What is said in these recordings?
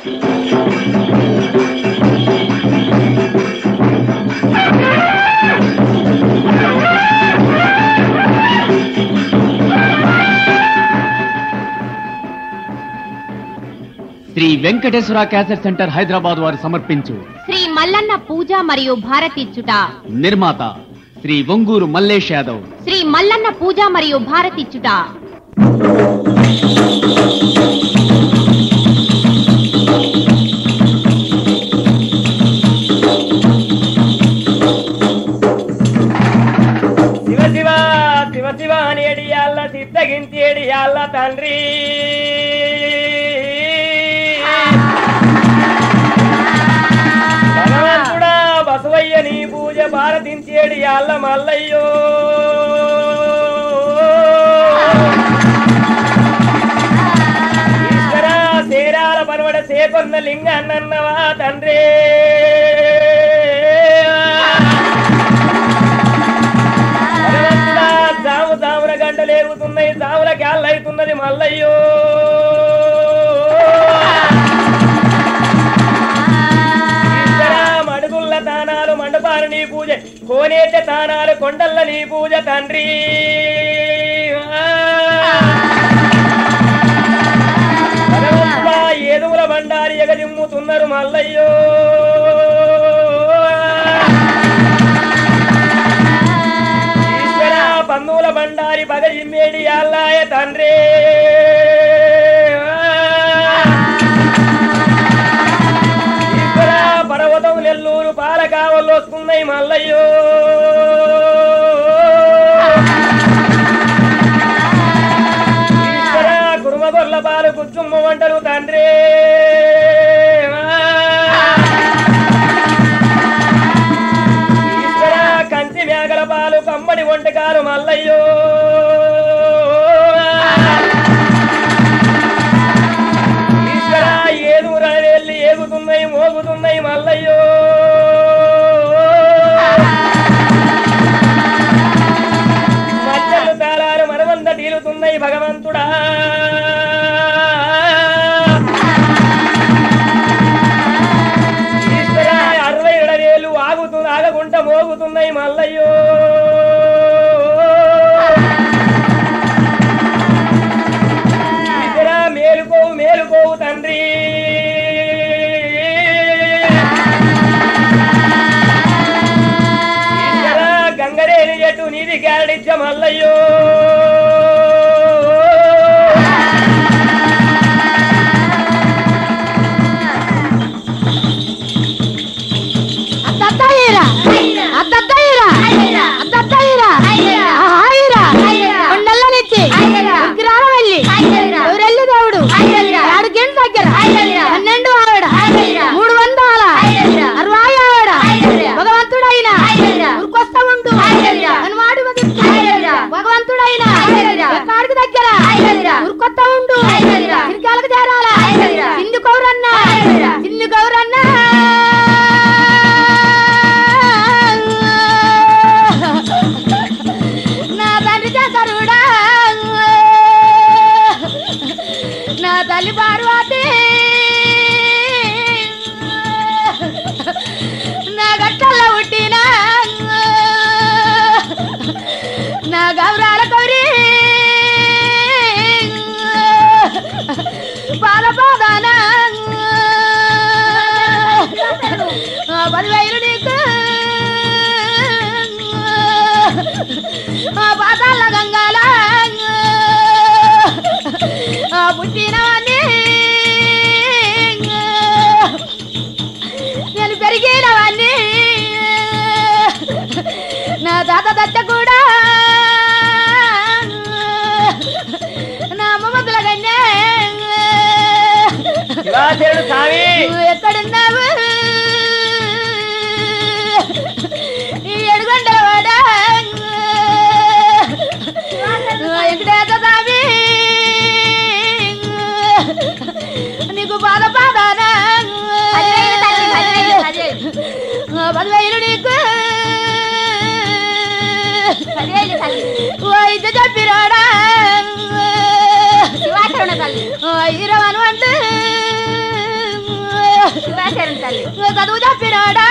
Shri Venkateswara cassette centre Hyderabad వారు సమర్పించు శ్రీ మల్లన్న పూజ మరియు భారతిచ్చుట నిర్మాత శ్రీ ఒంగూరు మల్లేష్ యాదవ్ శ్రీ మల్లన్న పూజ మరియు భారతిచ్చుట శివ శివ శివ శివ అనేడి యాళ్ళ సిద్ధగించేడి యాళ్ళ తండ్రి భగవంతుడా బసవయ్య నీ పూజ భారతించేడి యాళ్ళ మల్లయ్యో ఈశ్వర సేరాల పనవడ సేకొన్న లింగ అన్నన్నవా తండ్రి భగవంతుడా, జాము జామున గంటలు ఎగుతున్నాయి జాముల క్యాళ్ళు అవుతున్నది మల్లయ్యో ఈశ్వరా, మడుగుల్ల తానాలు మండపాలు నీ పూజ కోనేట తానాలు కొండల్ల నీ పూజ తండ్రి భగవంతుడా, ఏదుగుల బండారి ఎగదిమ్ముతున్నారు మల్లయ్యో ఈశ్వర పన్నుల బండారి పగ ఇమ్మేడి అల్లాయ తండ్రి ఈశ్వర పర్వతం నెల్లూరు పాలకావలు వస్తున్నాయి మల్లయ్యో ఈశ్వర కురుమగొర్ల పాలు కుచ్చుమ్మ వంటలు తండ్రి ఈశ్వర కంచి మేకల పాలు కమ్మడి వంటకాలు మల్లయ్యో ఈశ్వర ఏదూర వెళ్ళి ఏగుతున్నాయి మోగుతున్నాయి మల్లయ్యో మచ్చలు తాళాలు మనమంద తీరుతున్నాయి భగవంతుడా ఈశ్వర అరవై వేలు ఆగుతు ఆగకుండా మోగుతున్నాయి మల్లయ్యో ఈశ్వర మేలుకోవు మేలుకోవు తండ్రి ఈశ్వర గంగరేని చెట్టు నీది గాడిచ్చ మల్లయ్యో అద్దద్దయ్యరా అద్దద్దయ్యరా అద్దద్దయ్యరా హాయిరా కొండల్లనిచ్చి విగ్రహాల వెళ్ళి ఎవరెల్లి దేవుడు ఆడు గంట దగ్గర పన్నెండు ఆవిడ మూడు వందల అరవై ఆవిడ భగవంతుడైన ఊరికొస్తా ఉండు అని వాడి భగవంతుడైన ఎక్కడికి దగ్గర ఊరికొస్తా ఉండు తిరిగాలకు చేరాల సింధు కౌరన్న సింధు కౌరన్న నా తండ్రి చేతరుడా నా తల్లి పార్వతి నా గట్టల్లో పుట్టిన నా గౌరాల కౌరి పాల పాదాన పదివేలు నీకు ఆ పాతాల గంగాల ఆ పుట్టినవన్నీ నేను పెరిగినవన్నీ నా తాత దత్త కూడా నా అమ్మమ్మతుల కన్యా శివాశరుడు స్వామి నువ్వు ఎక్కడున్నావు ఈ ఎడుగంటల వాడ వెంకటేశ్వర స్వామి నీకు బాధ పాదానా పదివేలు నీకు వైద్య చెప్పిరాడా ఇరవను అంటే శివాశరణం తల్లి చదువు చెప్పినాడా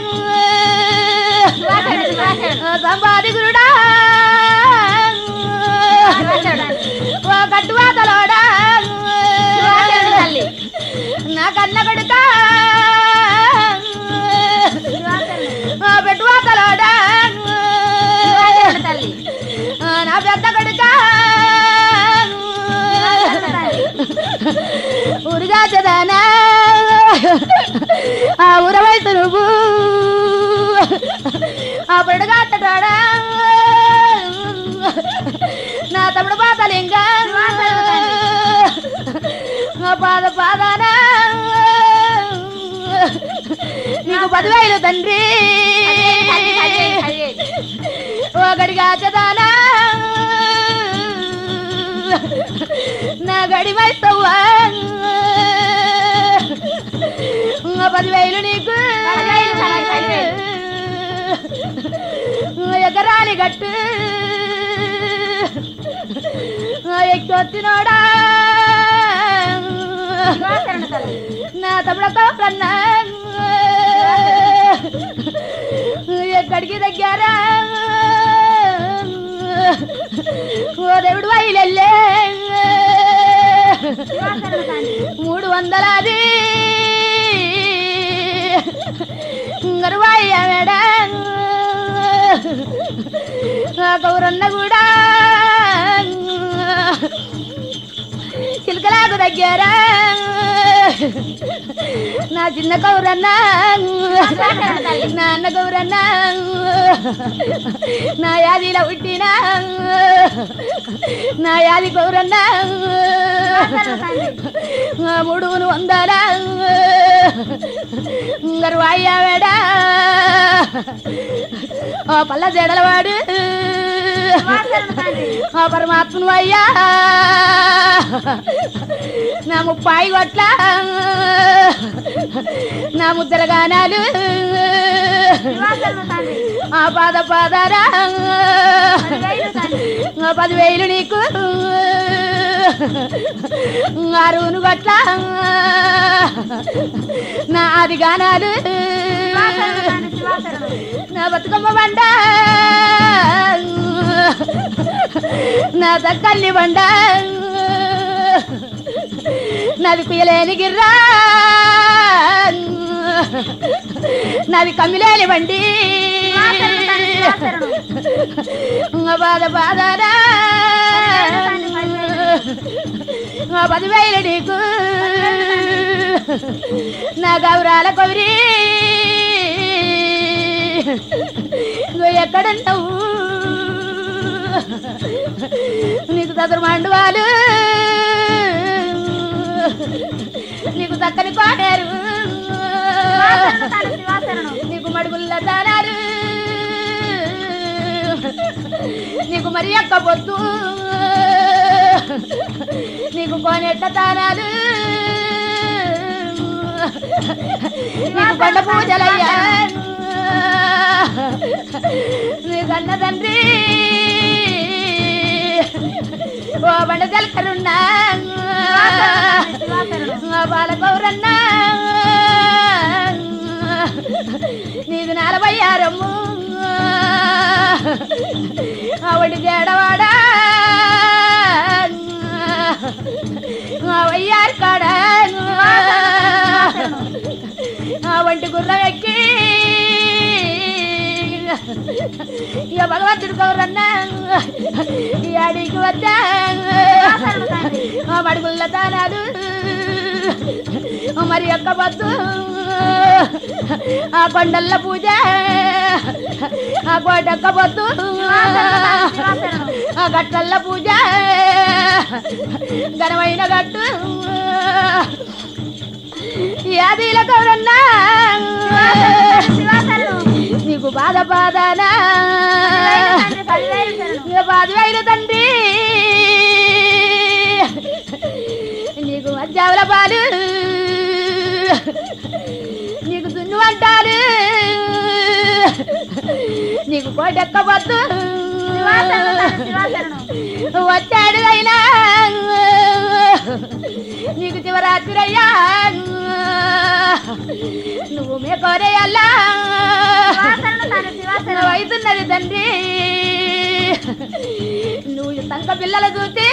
సంపాదికుడా ఓ కట్టువాతలోడా తల్లి నా కన్న కొడుక పెట్టువాతలోడా తల్లి నా పెద్ద కొడుక ఊరుగా చదానా ఆ ఊర వయసు నువ్వు ఆ పడుగా అట్టడా నా తమ్ముడు పాతలింగ ఆ పాద పాదాన నీకు పదివేలు తండ్రి ఒకడిగా చదానా నా గడి వైస్తవ్వా పదివేలు నీకు ఎగరాలి గట్టు ఎక్కొచ్చినోడా నా తమ్ముడ కన్నా ఎక్కడికి దగ్గరా ఓ దేవుడు వైలెల్లే మూడు వందలది గరువాయి మేడ కౌరన్న కూడా చిలకలాగు దగ్గర నా చిన్న కౌరన్న నా అన్న కౌరన్న నా యాదిలో పుట్టిన నా యాది కౌరన్న మూడు వందల గర్వాయ్యావేడ ఆ పల్ల జడలవాడు ఆ పరమాత్మను అయ్యా నా ముప్పాయి కొట్ల నా ముద్దర గానాలు ఆ పాద పాదారా ఆ పదివేలు నీకు ఆరును గట్ల నా ఆది గానాలు నా బతుకమ్మ బండ నా దక్కల్ని బండ నాది కుయలేని గిర్రా నాది కమ్మిలేని బండి బాధ బాధరా పదివేలు నీకు నా గౌరాల కౌరి నువ్వు ఎక్కడున్నావు నీకు చదురు మండువాలు నీకు చక్కని కోడారు నీకు మడుగుల్ల దానాలు నీకు మరి ఎక్క పొద్దు నీకు కోనెట్ల తానాలు నీకు కొండ పూజలయ్యా నీకు అన్న తండ్రి ఓ బండ జలకరున్నా బాలకౌరన్నా నీది నలభై ఆరమ్ము ఆవిడ జడవాడా వయ్యారు కాడ ఆ వంటి గుర్రం ఎక్కి ఇక భగవంతుడు కౌరన్నా ఈ అడిగి వచ్చా ఆ మడుగుల్ల తానాలు మరి యొక్క పొద్దు ఆ కొండల్ల పూజ ఆ కోటొక్క పొద్దు ఆ గట్లల్ల పూజ ఘనమైన గట్టు యాదీల కౌరన్నా నీకు బాధ బాధనా ఇక బాధవేలు తండ్రి నీకు మధ్యావుల పాలు నీకు దున్ను అంటారు నీకు కోటెక్కబద్దు వచ్చాడు అయినా నీకు శివరాత్రి అయ్యా లంక పిల్లలు చూసి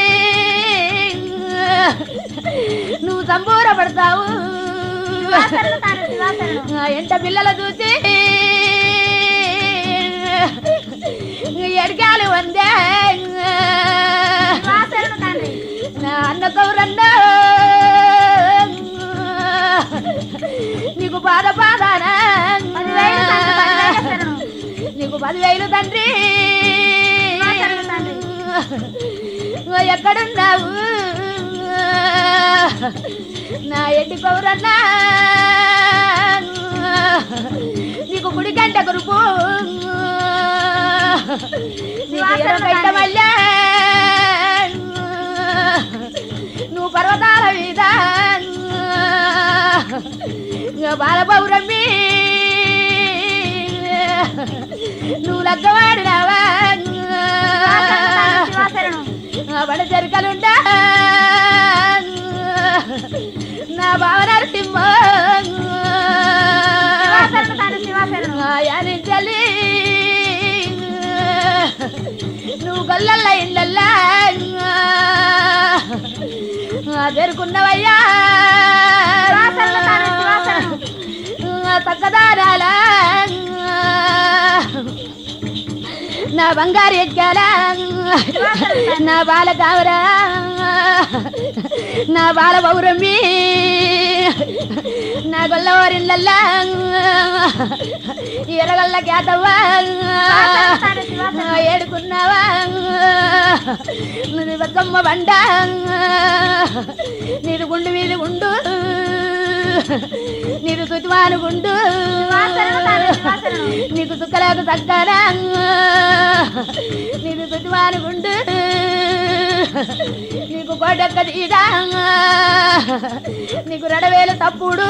నువ్వు సంబూరపడతావు శివాశరణం తండ్రి శివాశరణం ఆ ఎంట పిల్లలు చూసి ఎడకాలు వందే శివాశరణం తండ్రి నా అన్న కౌరన్న నీకు బాధ బాధానా పదివేలు తండ్రి పదివేల శరణం నీకు పదివేలు తండ్రి శరణం తండ్రి. ఓ ఎక్కడున్నావు నా ఎండి కౌరన్నా నీకు గుడి గంట గురుపు నీకు ఎర్రగడ్డ మల్లె నువ్వు పర్వతాల మీద బాలపౌరమ్మి నువ్వు లగ్గవాడినావా శివాశరణం బడ చెరుకలుండా నా బావ నరసింహ శివాశరణం తండ్రి శివాశరణం యానించలి నువ్వు గొల్లల్ల ఇళ్ళల్లా జరుకున్నవయ్యా శివాశరణం తండ్రి శివాశరణం తగ్గదారాల నా బంగారు ఎక్కాల నా బాల కావరా నా బాల పౌరమి నా గొల్లవారిళ్ళల్లా ఎరగల్ల కేతవ్వా ఏడుకున్నావా నువ్వు బతుకమ్మ బండ నీది గుండు మీది గుండు నీది సుతిమాను గుండు శివాశరణం తండ్రి శివాశరణం నీకు సుక్కలకు తగ్గరా నీకు సుతిమాను గుండు నీకు గొడ్డక్క తీరా నీకు రడవేలు తప్పుడు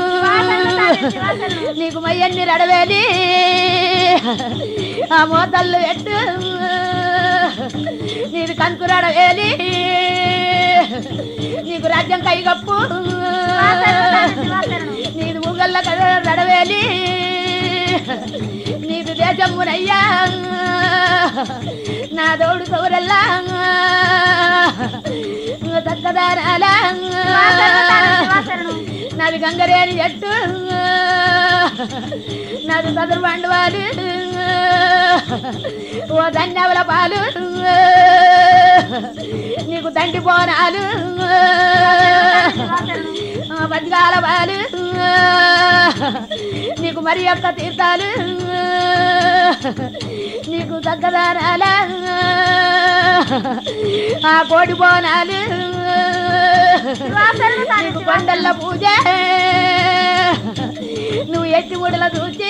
నీకు మయ్యన్ని రడవేలి ఆ మోతల్లు ఎట్టు నీది కంకు రడవేలి నీకు రాజ్యం కైగప్పు నీది ఊగల్ల రడవేలి నీకు దేశమునయ్యా నా దోడు సౌరల్లా తక్కదారాలా శివాశరణం నాది గంగరేని జట్టు నాది సదరు బండవాలు ఓ ధన్యవల పాలు నీకు తండ్రి బోనాలు ఆ బతికాల పాలు నీకు మరి యొక్క తీర్థాలు నీకు తగ్గదారాల ఆ కోడి బోనాలు నీకు కొండల్ల పూజ నువ్వు ఎట్టి ముడల చూసి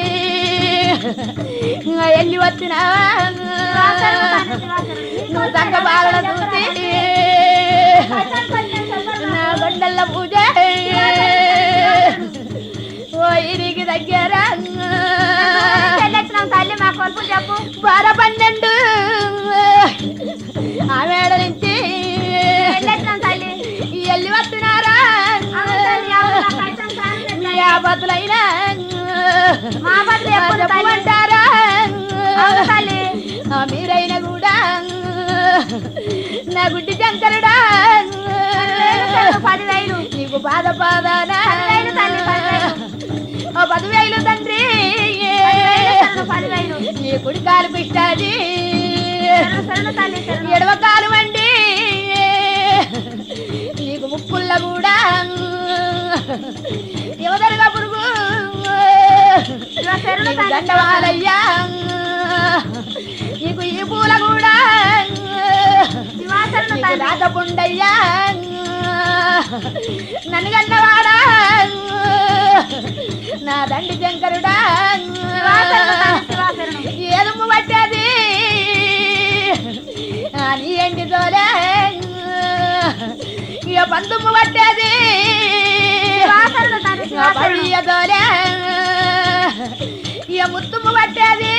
ఎల్లి వచ్చినావా నువ్వు తగ్గ బాలల చూసి నా కొండల్ల పూజ ఓ ఇరికి దగ్గర చెల్లెచ్చినాం తల్లి మా కొలుపు చెప్పు బార పన్నెండు ఆ మేడ నుంచి చెల్లెచ్చినాం తల్లి ఎల్లి వస్తున్నారా అవును తల్లి, అవును, నా పైసలు సాయం చేయి. మీ ఆపతులైనా మా బతులు ఎప్పుడు తల్లి? చెప్పమంటారా అవును తల్లి ఆ మీరైనా కూడా నా గుడ్డి శంకరుడా చెల్లు పదివేలు నీకు బాధ బాధానా పదివేలు తల్లి, పదివేలు. ఓ పదివేలు తండ్రి చెల్లు పదివేలు నీ కుడి కాలు పిష్టాది శరణు, శరణు తల్లి శరణు. ఎడవ కాలు వండి నీకు ముక్కుల్ల కూడా యువదరుగా పురుగు శివ శరణు నీకు తల్లి దండవాలయ్యా నీకు ఈ పూల కూడా శివాశరణు నీకు తల్లి రాకపుండయ్యా నన్ను గన్నవాడా నా దండి శంకరుడా శివాశరణు తల్లి శివాశరణు ఏదుమ్ము పట్టేది ఆ నీ ఎండి తోలే ఇక పందుమ్ము పట్టేది శివాశరణు తల్లి ఇక పడియ తోలే ఇక ముత్తుమ్ము పట్టేది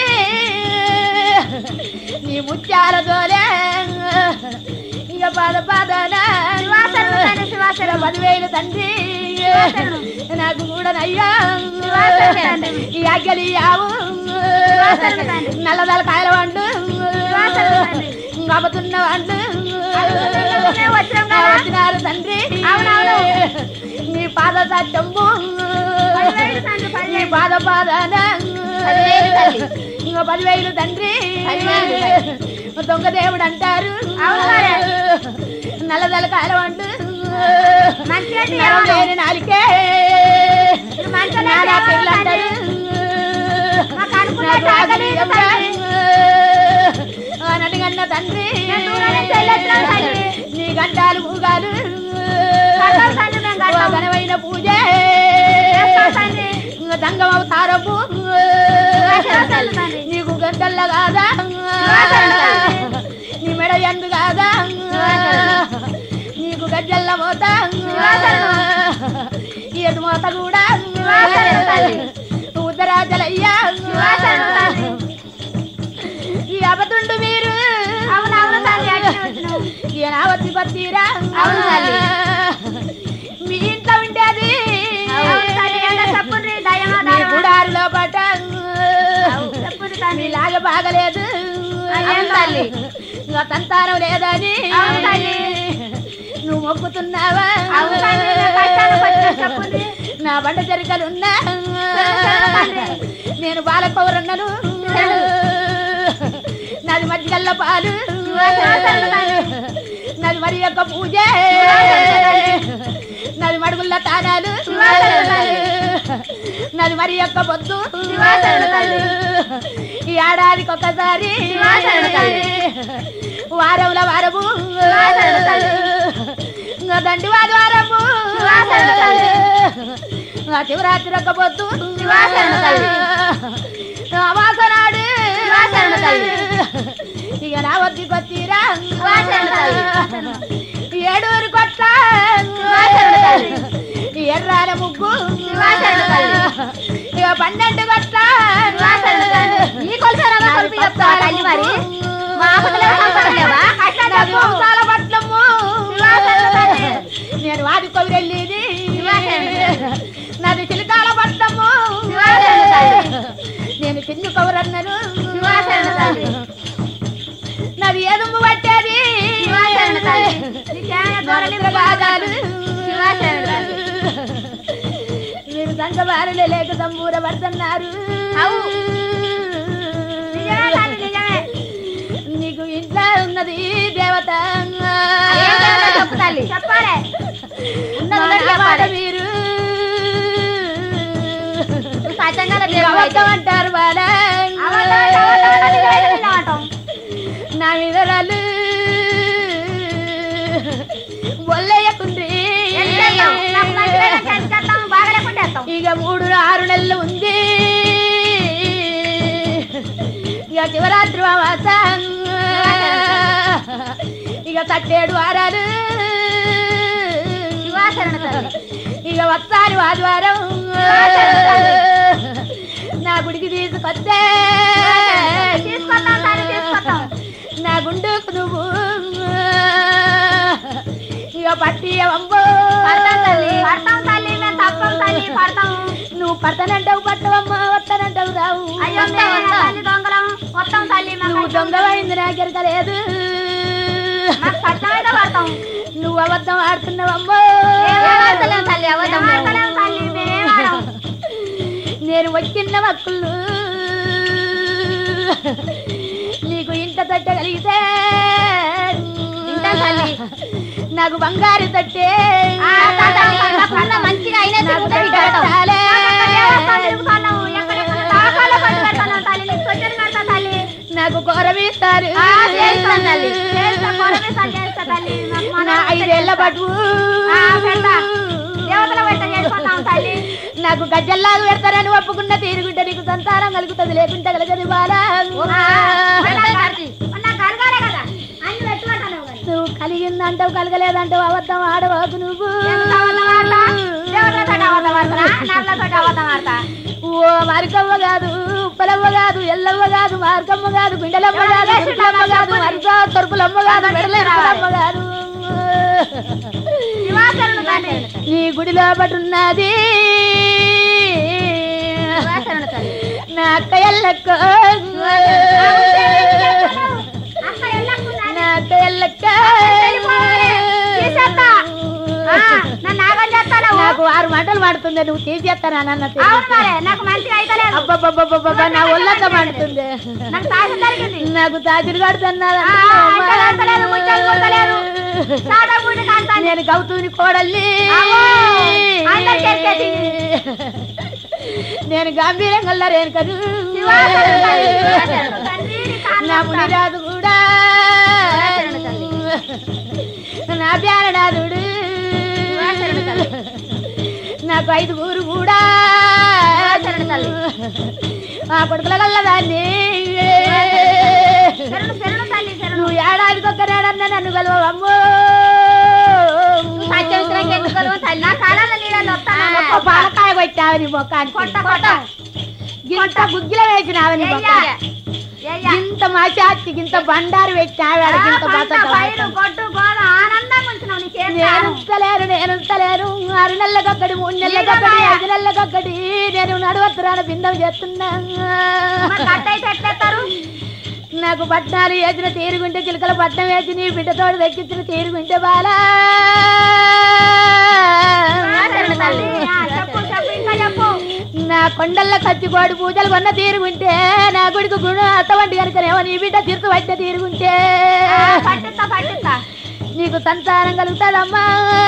నీ ముత్యాల తోలే ఇక పద పదనా శివాశరణు తల్లి శివాశరణు పదివేలు తండ్రి నాకు కూడా నయ్యా శివాశరణు తండ్రి. ఈ ఆజ్ఞలు యావు శివాశరణు తండ్రి. నల్లదల కాయల వండు శివాశరణు తండ్రి. కాబతున్న వాళ్ళు మేము వచ్చినాం కదా. వచ్చినారు తండ్రి అవునవును. నీ పాద సత్యంబు పదివేలు తండ్రి, పదివేలు. నీ పాద పాదాన పదివేలు తల్లి. ఇంకో పదివేలు తండ్రి పదివేలు దొంగ దేవుడు అంటారు అవును మరి. నల్లదల కాలం అంటూ మంచిగా నరం చేయమను. లేని నాలికే ఇది మంచిగా నానా చేయమను పిల్లలు అంటారు మాకు అనుకున్న నాకు ఆకలి తాగలేదు తండ్రి. నడిగన్న తండ్రి మేము దూరం నుంచి వెళ్ళొచ్చినాం తండ్రి. నీ గంటాలు పూగాలు కట్టాం తండ్రి, మేము కట్టాం. ఘనమైన పూజ చేస్తాం తండ్రి. దంగం అవతారము చేస్తాం తండ్రి. నీకు గంటల్ల కాదా చేస్తాం తండ్రి. నీ మెడ ఎందు కాదా నీకు గజ్జల్ల మోత ఎటు మోత కూడా చేస్తాం తండ్రి. ఉత్తరాజలయ్యా చేస్తాం తండ్రి. ఈ అబతుండు మీరు అవునవును తండ్రి, అట్లనే వచ్చినాం. ఈయన వచ్చి పత్తిరా అవును తల్లి. మీ ఇంట్లో ఉండేది అవును తండ్రి, ఎంత చెప్పుండ్రి, దయ్యమా, మీ దయ్యమా. గుడారిలో పట అవును, చెప్పుండ్రి తండ్రి. మీలాగా బాగలేదు అవును తల్లి. ఇంకా సంతానం లేదని అవును తల్లి. నువ్వు మొక్కుతున్నావా అవును తల్లి, నా కష్టాలు కొంచెం చెప్పుండ్రి. నా బండ చెరికలున్నా సరే తల్లి. నేను బాలకౌరన్నను నాది మజ్జిగల్ల పాలు సరే తల్లి. నాది మరి యొక్క పూజ సరే నాది మడుగుల్ల తానాలు సరే తల్లి. నాది మరి యొక్క పొద్దు సరే తల్లి. ఈ ఏడాదికి ఒకసారి సరే తల్లి. వారంలో వారము సరే తల్లి. ఇంకా దండి వాది వారము సరే తల్లి. ఆ శివరాత్రి ఒక పొద్దు సరే తల్లి. అమాసనాడు సరే తల్లి. ఇక నా వద్ది కొత్తిరా సరే తల్లి. ఏడూరు కొట్ట సరే తల్లి. ఎర్రాల ముగ్గు సరే తల్లి. ఇక పన్నెండు కొట్ట సరే తల్లి. ఈ కొలసారా కొలిపి చెప్తావా తల్లి మరి? మా ఆపదలో సంపదలేవా? నాది వంశాల పట్లము సరే తల్లి. నేను వాడి కొవిరెళ్ళేది సరే నాది చిలకాల పట్లము సరే తల్లి. నేను చిన్ను కౌరన్నను సరే తల్లి. నాది ఏదుమ్ము పట్టేది సరే తల్లి. నీకేమైనా దూరని కాదాలు సరే తల్లి. మీరు సంఘవారులే లేక సంబూర పడుతున్నారు అవు. నిజమే తల్లి, నిజమే. నీకు ఇంట్లో ఉన్నది దేవత అదేం చేయాలో చెప్పు తల్లి. చెప్పాలి. ఉన్నది మా ఉన్నది మాట చెప్పాలి. మీరు నువ్వు సత్యంగా నీకు అబద్ధం అంటారు బాల అబద్ధం అంటే అబద్ధం అంటే నిజమే నిజం అంటాం. నా వివరాలు ఒల్లయ్యకుండ్రి ఏం చేద్దాం? నాకు మంచిగా చేసి చేస్తాం, బాగా లేకుండా చేస్తాం. ఇక మూడు ఆరు నెలలు ఉంది ఇక శివరాత్రి అమాస ఇక తట్టేడు వారాలు శివాశరణ తల్లి. ఇక వస్తాను ఆదివారం శివాశరణ నా గుడికి తీసుకొస్తే తీసుకొస్తాం తల్లి, తీసుకొస్తాం. నా గుండుకు నువ్వు ఇక పట్టి అవ్వో పడతాం తల్లి. పడతాం తల్లి, మేము తప్పం తల్లి, పడతాం. నువ్వు పడతానంటావు పట్టవమ్మ వస్తానంటావు రావు అయ్యో, మేము తల్లి దొంగలం. వస్తాం తల్లి, మేము నువ్వు కష్టం. దొంగవైంది నాకెరక లేదు మాకు కష్టమైతే పడతాం. నువ్వు అబద్ధం ఆడుతున్నావమ్మో ఏం ఆడతలేం తల్లి, అబద్ధం ఆడతలేం తల్లి, మేమేం ఆడం. నేను వచ్చిన మక్కులు నీకు ఇంట తట్ట కలిగితే ఇంట తల్లి. నాకు బంగారు తట్టే ఆ, తాతాం, తప్పకుండా మంచిగా అయినా తిరుగుతాం, ఇటు పెడతాం. పెట్టాలే. దేవస్థానం తిరుగుతున్నాం, ఎక్కడెక్కడ తాకాలో పట్టు పెడతాం తల్లి, నీకు సొచ్చెలు పెడతా తల్లి. నాకు కొరవిస్తారు ఆ, చేస్తాం తల్లి, చేస్తా, కొరమేసాలు చేస్తా తల్లి, నాకు మన నా ఐదేళ్ల పట్టు ఆ, పెడతా. దేవతల వెంట చేసుకుంటాం తల్లి నాకు గజ్జల్లాగా పెడతారని ఒప్పుకున్న తీరుగుంటే నీకు సంతానం కలుగుతుంది లేకుంటే కలగదు బాలా నాకు కలగాలే కదా అన్ని పెట్టుకుంటాను మరి. నువ్వు కలిగిందంటావు కలగలేదంటావు అబద్ధం ఆడవద్దు నువ్వు ఎంత అబద్ధం ఆడతా? దేవతలతోటి అబద్ధం ఆడతానా? నరులతోటి అబద్ధం ఆడతా? ఓ మార్కమ్మ కాదు ఉప్పలమ్మ కాదు ఎల్లమ్మ కాదు మార్కమ్మ కాదు బిండలమ్మ కాదు ఎరుపులమ్మ కాదు వరుస తొరుపులమ్మ కాదు మెడలేరుపులమ్మ కాదు శివాసరుడు తల్లి. నీ గుడిలో పట్టున్నది శివాసరుడు తల్లి. నా అక్క ఎల్లక్క అక్క ఎల్లక్కున్నానే. నా ఉంటే వెళ్ళిపోవాలి. తీసేస్తా. ఆ, నన్ను నాగం చేస్తాను నాకు ఆరు మంటలు పడుతుంది నువ్వు తీసేస్తాను అన్న అవును మరి నాకు మంచిగా అయితలేదు అబ్బబ్బబ్బబ్బబ్బ నా ఒళ్ళంతా మండుతుంది నాకు సాయం జరిగింది నాకు తాకిడి కడుతున్నది ఆ, ఇంకా కడతలేదు, ముచ్చలు కొడతలేదు. సాదా పూట కాంతాను. నేను గౌతూని కోడల్ని అమ్మో, అందరికీ ఎక్కేసి. నేను గంభీరంగా రేను కదూ శివాశరణు తల్లి, శివాశరణు తండ్రి, నీ కాళ్ళు నా మునిరాజు కూడా శివాశరణు తల్లి. నా ప్యారనాథుడు శివాశరణు తల్లి. నాకు ఐదుగురు కూడా శివాశరణు తల్లి. ఆ కొడుకుల గల్లదాన్ని శరణు, శరణు తల్లి, శరణు. నువ్వు ఏడాదికి ఒక్కనాడన్నా నన్ను కలవమ్మో సత్యవిత్రానికి ఎందుకు కలవవు తల్లి? నా కాలాల నీడలు వస్తాను. ఒక్క పాలకాయ కొట్టావు నీ ముఖానికి కొట్ట, కొట్ట. ఇంత గుగ్గిల వేసినావు నీ ఏయ్యా. ముఖానికి ఏయ్యా. ఇంత మాచాచి ఇంత బండారు పెట్టినావు ఆ, ఆడికి ఇంత పంట, బతక పైరు, కొట్టు, గోద, ఆనందంగా ఉంచినావు నీ చేతిలో. నేను ఉంచలేను నేను ఉంచలేను ఆరు నెలలకొక్కటి మూడు నెలలకొక్కటి నీడమాయ. ఐదు నెలలకొక్కటి నేను నడవత్తురాన బిందం చేస్తున్నా మరి కట్ట అయితే ఎట్లేస్తారు? నాకు పట్నాలు వేసిన తీరుగుంటే చిలకల పట్నం వేసి నీ బిడ్డతోడు దక్కించిన తీరుగుంటే బాలా శరణు తల్లి. ఆ, చెప్పు, చెప్పు, ఇంకా చెప్పు. నా కొండల్లో కచ్చికోడి పూజలు కొన్న తీరుగుంటే నా గుడికి గుడు అత్తవంటి కనుకనేమో నీ బిడ్డ తీర్చు పట్టిన తీరుగుంటే ఆ, పట్టిస్తా, పట్టిస్తా. నీకు సంతానం కలుగుతాడమ్మా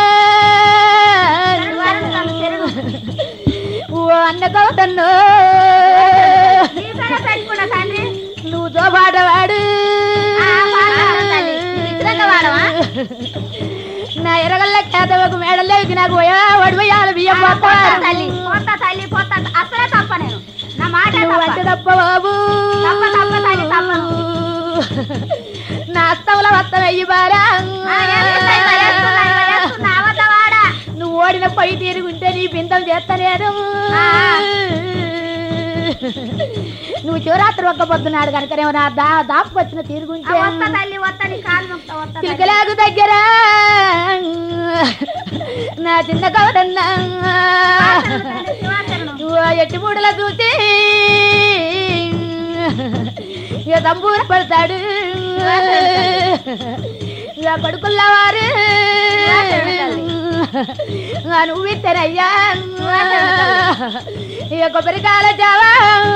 శరణు, శరణు తల్లి, శరణు. ఓ అన్న కవుతన్ను నీ పేరే పెట్టుకున్నా తండ్రి. నువ్వు తోపాటవాడు ఆ, పాడవాడు తల్లి. నువ్వు ఇతరంగా వాడవా? నా ఎరగల్ల కేతవకు మేడలేకి నాకు వడిపోయాలి బియ్యం ఆ, పోతా పోతాడు తల్లి పోతా తల్లి పోతా అసలే తప్ప నేను నా మాట నువ్వు అంటే తప్ప బాబు తప్ప, తప్ప తల్లి, తప్పను. నా అస్తంలో వస్తం వెయ్యి బారా నువ్వు ఓడిన పొయ్యి తీరుగుంటే నీ బిందం చేస్తలేను ఆ. నువ్వు శివరాత్రి ఒక్క పొద్దున్నాడు కనుకనేమో నా దా దాపుకొచ్చిన తీరుగుంటే వస్తా తల్లి వస్తా నీ కాలు మొక్తా వస్తా తల్లి. చిలకలాగు దగ్గర నా చిన్న కవరన్నా తల్లి, శివాశరణం. నువ్వు ఎట్టి మూడల చూసి ఇక తంబూర పడతాడు ఇక కొడుకుల్ల వారు ఇక నువ్వు ఇద్దరయ్యా ఇక కొబ్బరికాయల జావా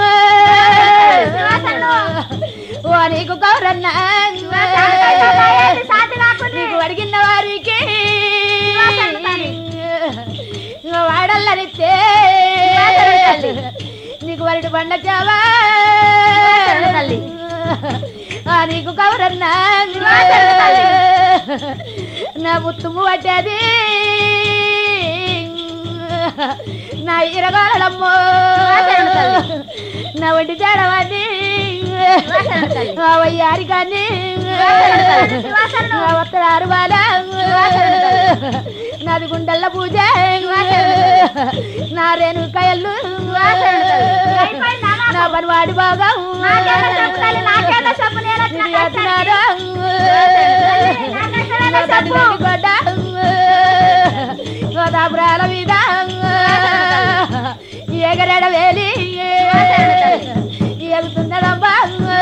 ఓ నీకు కౌరన్నా ఏంటి సాటి రాకుంది? నీకు అడిగిన వారికి ఇక వాడల్లనిస్తే నీకు వరటి పండ చావా తల్లి. ఆ నీకు కవరన్నా తల్లి. నా ముత్తుము పట్టేది నా ఇరగాలమ్మో తల్లి. నా వంటి తేడవాన్ని తల్లి. ఆ వయ్యారి కానీ శివాశరణం. వత్తరారు బాల నాది గుండెల్ల పూజ నా రేణుకాయలు అయిపోయిందా నా పనివాడి బాగా నాకేదో చెప్పు తల్లి, నాకేదో చెప్పు, నేను వచ్చిన తిరిగేస్తున్నారా? నాకేదో నా తండ్రి చెప్పు. తల్లి గొడ్డ గోదాపురాల మీద ఎగరడ వేలి ఎగుతున్నదమ్మా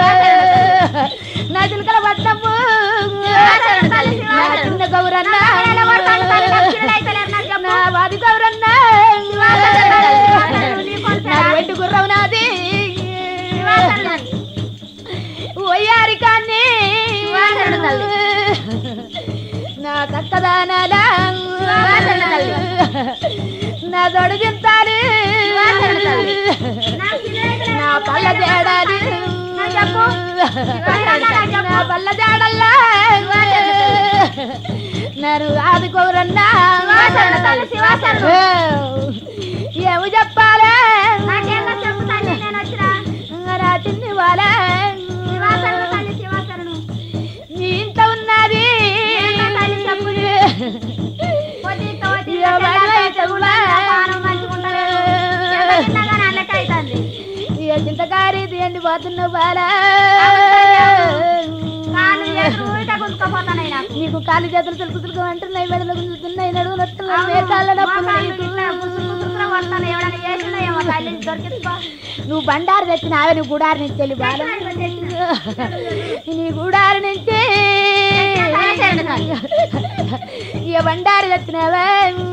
నా చిలుకల పట్టము నా చిన్న గౌరన్న నా వాది గౌరన్న నా వెండి గుర్రం నాది ఒయ్యారి కానీ నా కక్కదానాల నా దొడు చింతాలి నా పళ్ళ తేడాలి నా పళ్ళ తేడల్లా నేను ఆదుకోరన్నా ఏమి చెప్పాలి నా చిన్ని వాళ్ళ నీ ఇంత ఉన్నది ఏ చింతకారి తీయండి పోతున్న బాలా నీకు కాలు చేతులు తులుకు తులుకు అంటున్నాయి మెడలు గుంజుతున్నాయి నడువు నొట్టున్నాయి మేకాళ్ళ నొప్పులు నీకు. నువ్వు బండారు తెచ్చినావే నువ్వు గుడారి నుంచి వెళ్ళి బాల నీ గుడారి నుంచి శరణు తల్లి. ఇక బండారు తెచ్చినావా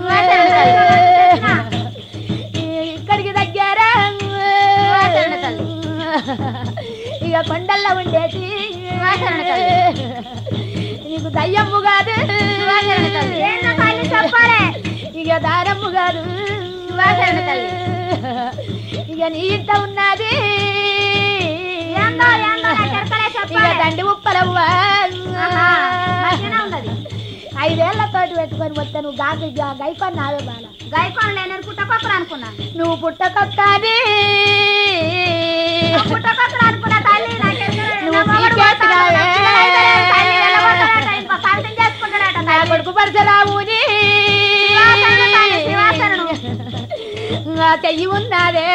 ఇక్కడికి దగ్గర శరణు తల్లి. ఇక కొండల్లో ఉండేది శరణు తల్లి. నీకు దయ్యమ్ము కాదు శరణు తల్లి. ఏందో తల్లి చెప్పాలే. ఇక దారమ్ము కాదు శరణు తల్లి. ఇక నీ ఇంట ఉన్నది ఏందో ఏందో నాకు ఎరకలే ఇక చెప్పాలే. దండి ఉప్పలవ్వ ఆహా, మంచిగానే ఉన్నది. ఐదేళ్లతోటి పెట్టుకొని వస్తే నువ్వు గాకి గైకొని నావే బాల గైకోనలే నేను పుట్టకొక్కరు అనుకున్నా నువ్వు పుట్టకొక్కని పుట్టకొక్కరు అనుకున్నా తల్లి నాకు ఎరకలే. నువ్వు నా మొగుడు పీకేస్తున్నావే. పోతాడు, తల్లి వెళ్ళబోతాడట, ఇంకో కవితం చేసుకుంటాడట నా తల్లి. కొడుకు పరశరాముని శివాసనము తల్లి, శివాసనము. నా చెయ్యి ఉన్నదే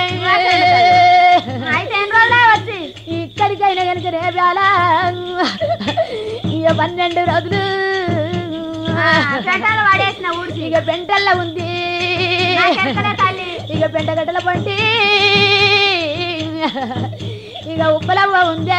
అయితే ఎన్ని రోజులే వచ్చి ఇక్కడికైనా కనుక రేపాల ఇక పన్నెండు రోజులు పెటాలు పడేసిన ఊడిచి ఇక పెంటల్లో ఉంది నాకు ఎరకలే తల్లి ఇక పెంటగడ్డల పంటి ఇక ఉప్పలవ్వ ఉందే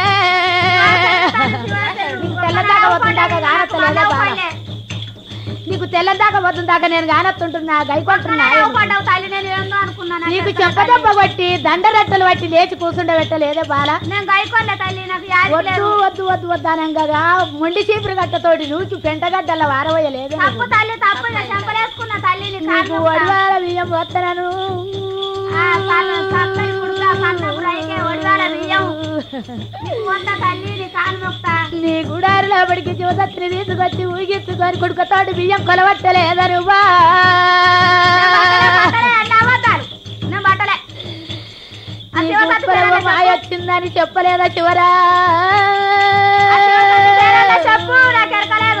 నీకు తెల్లదాకా వస్తుందాకా కానత్తలేదా బాల నీకు తెల్లదాకా వస్తుందాకా నేను కానత్తుంటున్నా గైకొంటున్నా పడ్డావు తల్లి నేను ఏందో అనుకున్నాను నీకు చెప్పదెబ్బ కొట్టి దండరెట్టలు బట్టి లేచి కూర్చుండబెట్టలేదే బాల నేను గైకోలే తల్లి నాకు యాది వద్దు లేదు వద్దు వద్దు వద్దానంగా మొండి చీపురు గట్టతోటి నూచి పెంటగడ్డల వారవయ్యలేదు తప్పు తల్లి తప్పు నేను చంపలేసుకున్న తల్లి నీ కాళ్ళు నీకు ఒడివార బియ్యం వస్తున్నాను ఆ, సన్న- సన్నని కుడుకా, సన్న ఉడైకే ఒడివాల బియ్యం. నీకు వంట తల్లి నీ కాలు మొక్తా నీ గుడారిలో పడికి శివసత్రి తీసుకొచ్చి ఊగిచ్చుకొని కొడుకుతోటి బియ్యం కొలవట్టలేదను బా బట్టలే అన్ని అబద్ధాలు నేను బట్టలే ఆ నీకు శివసత్తి ఉప్పలవ్వ పేరన్నా మాయ చెప్పు. వచ్చిందని చెప్పలేదా చివరా ఆ శివసత్తి పేరన్నా చెప్పు నాకు ఎరకలేదు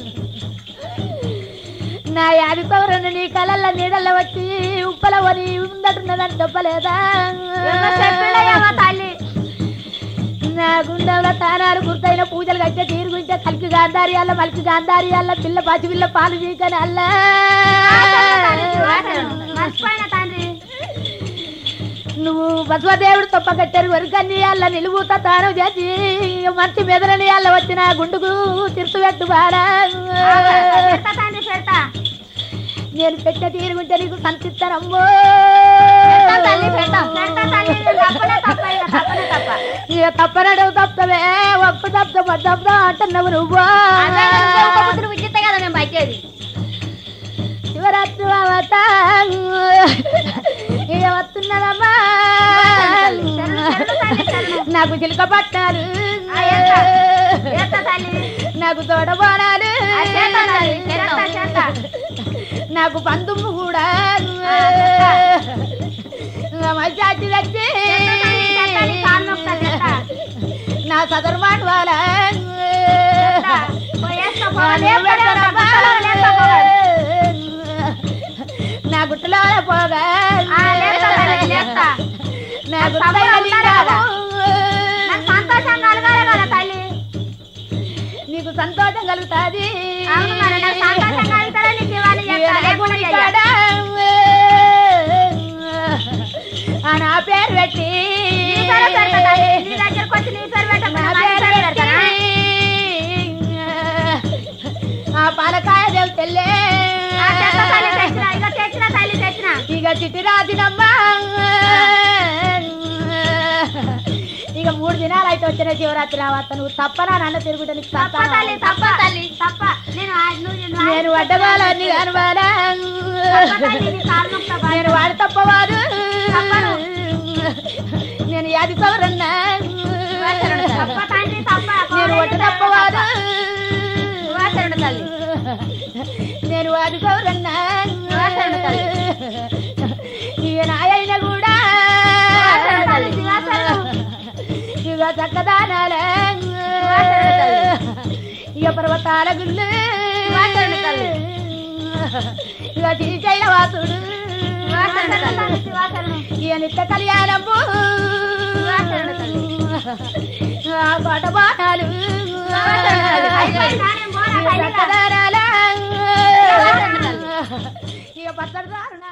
నా యాది పౌరను నీ కలల్ల నీడల్లో వచ్చి ఉప్పలవని ఉందటున్నదని చెప్పలేదా ఏమో చెప్పిండో ఏమో తల్లి నా గుండెల తానాలు గుర్తైన పూజలు కట్టే తీరుగుంటే కలికి గాంధారి అల్ల మలికి గాంధారి అల్ల పిల్ల పసి పిల్ల పాలు చీకని అల్లా తల్లి శివాసనం. మర్చిపోయిన తండ్రి నువ్వు బసవదేవుడు తప్ప కట్టారు వరకన్ని అల్ల నిలువుత తాను చేసి మంచి మెదలని అల్ల వచ్చిన గుండుకు తిరుసు పెట్టు బాడా పెడతా తండ్రి పెడతా నేను పెట్టే తీరుగుంటే నీకు సంతిస్తానమ్మో పెడతా తల్లి పెడతా పెడతా తల్లి నేను తప్పలే తప్ప ఇక తప్పలే తప్ప ఇక తప్పనడు తప్పవే ఒక్క తప్ప తప్ప అంటున్నావు నువ్వు అదే నువ్వు ఒక బుద్ధులు విచ్చితే కదా మేము బయటేది శివరాత్రి అవత ఇక వస్తున్నదమ్మా నాకు చిలుక పట్టాలు ఆ, ఏత్తా. ఏత్తా తల్లి. నాకు తోడబోనాలు ఆ, చేత్తా తల్లి, చేత్తా, చేత్తా. నాకు పందుము కూడా ఆ, చేత్తా. మజాచి తెచ్చి చేత్తా తల్లి, చేత్తా, నీ కాలు నొక్కుతా, చేత్తా. నా సదర్మాట వాళ్ళ చేత్తా. పోయి వేసుకో, పో, లేపుతానే ఉంటా, గుట్టలో లేపుతా, పోవాలి. నా గుట్టలో పోగా ఆ, లేపుతా తల్లి, లేపుతా. నా నాకు గుట్టలో తమ్ముడు ఉన్నాడు కదా. లింగాము. నాకు సంతోషం కలగాలి కదా తల్లి నీకు సంతోషం కలుగుతాది అవును మరి నాకు సంతోషం కలుగుతారా నీకు ఇవ్వాలి చేస్తా, లేకుండా చెయ్య. కాడ, ఆ నా పేరు పెట్టి నీ పేరే పెడతా తల్లి. నీ దగ్గరకు వచ్చి నీ పేరు పెట్టకుండా నా మా పేరు పేరు పెట్టి పెడతారా? ఆ పాలకాయ దేవు తెల్లే ఆ, తెస్తా తల్లి, తెచ్చిన. ఇగో తెచ్చిన తల్లి తెచ్చిన ఇక చిట్టి రాజినమ్మా ఇక మూడు దినాలు అయితే వచ్చిన శివరాత్రి రావత్త నువ్వు తప్పనా నన్ను తిరుగుతా నీకు తప్ప తప్పనా? తల్లి తప్ప తల్లి తప్ప నేను ఆ- నువ్వు నువ్వు నేను వడ్డగాలని కనవాలా తప్ప తల్లి, నీ కాలు నొక్కుతా, బాయ్. నేను వాడు తప్పవాడు తప్పను. నేను యాది పౌరన్నా తప్ప తండ్రి తప్ప నేను వడ్డు తప్పవాడు శివాసనుడు తల్లి నేను వాడి పౌరన్నా శివాసనుడు తల్లి. ఇక నాయన కూడా శివాసనుడు తల్లి, శివాసనుడు. ఇక చక్కదానాల శివాసనుడు తల్లి. ఇక పర్వతాల గుళ్ళు శివాసనుడు తల్లి. ఇక శ్రీశైల వాసుడు శివాసనుడు తల్లి, శివాసనుడు. ఇక నిత్య కళ్యాణము శివాసనుడు తల్లి. ఆ పాట బాణాలు శివాసనుడు తల్లి. అయిపోయిందా? నేను పోనా తల్లిగా? చక్కదానాల శివాసనుడు తల్లి. ఇక పచ్చడి దారుణ